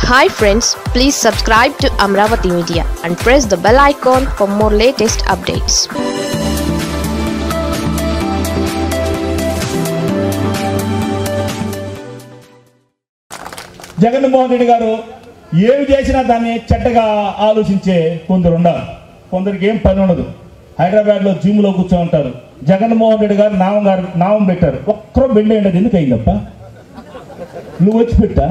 hi friends please subscribe to Amaravati media and press the bell icon for more latest updates Jaganmohan Reddy garu ఏమి చేసినా దాన్ని చెడ్డగా ఆలోచించే కొందరు ఉన్నారు కొందరికి ఏం పని ఉండదు హైదరాబాద్లో జిమ్లో కూర్చో ఉంటారు జగన్మోహన్ రెడ్డి గారు నామం గారు నామం పెట్టారు ఒక్కరో బెండ్ అయ్యేది ఎందుకు అయిందప్ప నువ్వు వచ్చి పెట్టా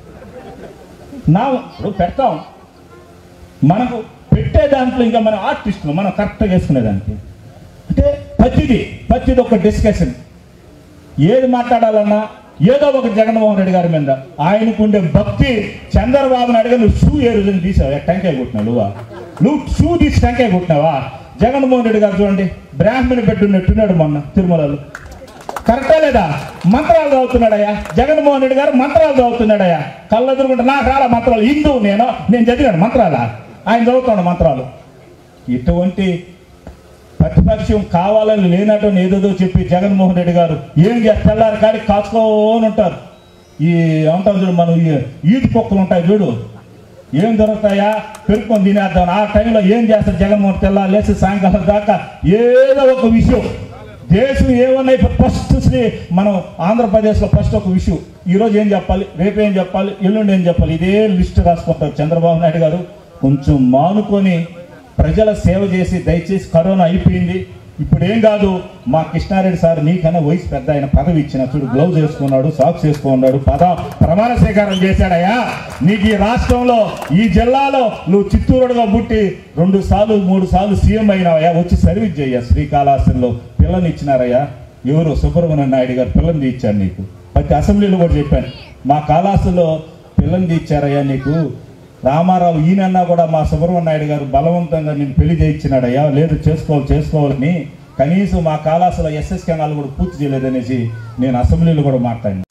నామం ఇప్పుడు పెడతాం మనకు పెట్టే దాంట్లో ఇంకా మన ఆర్టిస్టులు మనం కరెక్ట్గా చేసుకునేదానికి అంటే ప్రతిదీ ప్రతిదీ ఒక డిస్కషన్ ఏది మాట్లాడాలన్నా ఏదో ఒక జగన్మోహన్ రెడ్డి గారి మీద ఆయనకు ఉండే భక్తి చంద్రబాబు నాయుడు గారు నువ్వు షూ ఏ రోజున తీసావు టెంకాయ కొట్టినావు నువ్వా నువ్వు షూ తీసి టెంకాయ కొట్టినావా జగన్మోహన్ రెడ్డి గారు చూడండి బ్రాహ్మణి పెట్టున్నట్టున్నాడు మొన్న తిరుమలలో కరెక్టా లేదా మంత్రాలు చదువుతున్నాడయ్యా జగన్మోహన్ రెడ్డి గారు మంత్రాలు చదువుతున్నాడయ్యా కళ్ళు ఎదురుకుంటే నాకు రాలా మంత్రాలు హిందూ నేను నేను చదివాను మంత్రాలా ఆయన చదువుతున్నాడు మంత్రాలు ఇటువంటి ప్రతిపక్షం కావాలని లేనట్టు ఏదేదో చెప్పి జగన్మోహన్ రెడ్డి గారు ఏం చేస్తారు కానీ కాచుకోని ఉంటారు ఈ ఏమంటారు చూడు మనం ఈ ఈది పొక్కులు ఉంటాయి చూడు ఏం దొరుకుతాయా పెరుక్కొని తినేద్దాం ఆ టైంలో ఏం చేస్తారు జగన్మోహన్ తెల్ల లేచి సాయంకాలం దాకా ఏదో ఒక విషయం దేశం ఏమన్నా ఇప్పుడు ఫస్ట్ శ్రీ మనం ఆంధ్రప్రదేశ్లో ఫస్ట్ ఒక విషయం ఈరోజు ఏం చెప్పాలి రేపు ఏం చెప్పాలి ఎల్లుండి ఏం చెప్పాలి ఇదే లిస్ట్ రాసుకుంటారు చంద్రబాబు నాయుడు గారు కొంచెం మానుకొని ప్రజల సేవ చేసి దయచేసి కరోనా అయిపోయింది ఇప్పుడు ఏం కాదు మా కృష్ణారెడ్డి సార్ నీకన్నా వయసు పెద్ద ఆయన పదవి ఇచ్చిన చూడు గ్లౌజ్ వేసుకున్నాడు సాక్స్ వేసుకున్నాడు పద ప్రమాణ స్వీకారం చేశాడయ్యా నీకు ఈ రాష్ట్రంలో ఈ జిల్లాలో నువ్వు చిత్తూరుడుగా పుట్టి రెండు సార్లు మూడు సార్లు సీఎం అయినావయ్యా వచ్చి సర్వీస్ చేయ శ్రీకాళహస్తిలో పిల్లని ఇచ్చినారయ్యా ఎవరు సుబ్రహ్మణ్య నాయుడు గారు పిల్లని ఇచ్చారు నీకు ప్రతి అసెంబ్లీలో కూడా చెప్పాను మా కాళహస్తిలో పిల్లని ఇచ్చారయ్యా నీకు రామారావు ఈయనన్నా కూడా మా సుబ్రహ్మణ్య నాయుడు గారు బలవంతంగా నేను పెళ్లి చేయించినాడయ్యా లేదు చేసుకోవాలి చేసుకోవాలని కనీసం మా కాలాసులో ఎస్ఎస్ కెనాల్ కూడా పూర్తి చేయలేదనేసి నేను అసెంబ్లీలో కూడా మాట్లాడినా